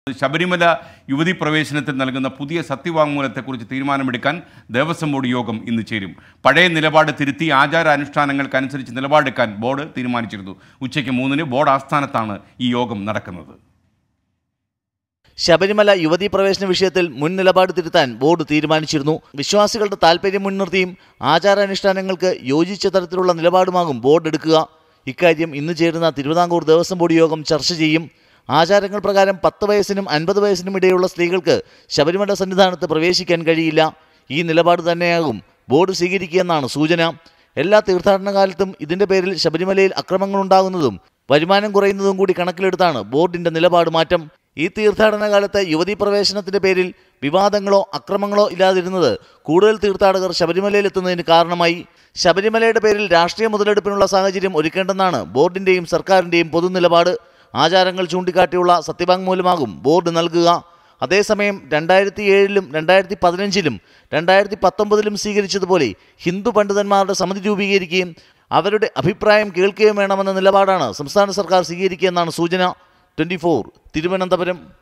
ശബരിമല യുവതി പ്രവേശനത്തിൽ നൽകുന്ന പുതിയ സത്യവാങ്മൂലത്തെക്കുറിച്ച് തീരുമാനമെടുക്കാൻ ദേവസ്വം ബോർഡ് യോഗം ഇന്ന് ചേരും പഴയ നിലപാട് തിരുത്തി ആചാരാനുഷ്ഠാനങ്ങൾക്കനുസരിച്ച് നിലപാടെടുക്കാൻ ബോർഡ് തീരുമാനിച്ചിരുന്നു ഉച്ചയ്ക്ക് മൂന്നിന് ബോർഡ് ആസ്ഥാനത്താണ് ഈ യോഗം നടക്കുന്നത് ശബരിമല യുവതീ പ്രവേശന വിഷയത്തിൽ മുൻ നിലപാട് തിരുത്താൻ ബോർഡ് തീരുമാനിച്ചിരുന്നു വിശ്വാസികളുടെ താൽപ്പര്യം മുൻനിർത്തിയും ആചാരാനുഷ്ഠാനങ്ങൾക്ക് യോജിച്ച തരത്തിലുള്ള നിലപാടുമാകും ബോർഡ് എടുക്കുക ഇക്കാര്യം ഇന്ന് ചേരുന്ന തിരുവിതാംകൂർ ദേവസ്വം ബോർഡ് യോഗം ചർച്ച ചെയ്യും ആചാരങ്ങൾ പ്രകാരം പത്ത് വയസ്സിനും അൻപത് വയസ്സിനും ഇടയുള്ള സ്ത്രീകൾക്ക് ശബരിമല സന്നിധാനത്ത് പ്രവേശിക്കാൻ കഴിയില്ല ഈ നിലപാട് തന്നെയാകും ബോർഡ് സ്വീകരിക്കുകയെന്നാണ് സൂചന എല്ലാ തീർത്ഥാടന കാലത്തും ഇതിന്റെ പേരിൽ ശബരിമലയിൽ അക്രമങ്ങളുണ്ടാകുന്നതും വരുമാനം കുറയുന്നതും കൂടി കണക്കിലെടുത്താണ് ബോർഡിന്റെ നിലപാട് മാറ്റം ഈ തീർത്ഥാടന കാലത്ത് യുവതീ പ്രവേശനത്തിന്റെ പേരിൽ വിവാദങ്ങളോ അക്രമങ്ങളോ ഇല്ലാതിരുന്നത് കൂടുതൽ തീർത്ഥാടകർ ശബരിമലയിൽ എത്തുന്നതിന് കാരണമായി ശബരിമലയുടെ പേരിൽ രാഷ്ട്രീയ മുതലെടുപ്പിനുള്ള സാഹചര്യം ഒരുക്കേണ്ടെന്നാണ് ബോർഡിന്റെയും സർക്കാരിന്റെയും പൊതുനിലപാട് ആചാരങ്ങൾ ചൂണ്ടിക്കാട്ടിയുള്ള സത്യവാങ്മൂലമാകും ബോർഡ് നൽകുക അതേസമയം രണ്ടായിരത്തി ഏഴിലും രണ്ടായിരത്തി പതിനഞ്ചിലും രണ്ടായിരത്തി പത്തൊമ്പതിലും സ്വീകരിച്ചതുപോലെ ഹിന്ദു പണ്ഡിതന്മാരുടെ സമിതി രൂപീകരിക്കുകയും അവരുടെ അഭിപ്രായം കേൾക്കുകയും വേണമെന്ന നിലപാടാണ് സംസ്ഥാന സർക്കാർ സ്വീകരിക്കുകയെന്നാണ് സൂചന ട്വൻറ്റി തിരുവനന്തപുരം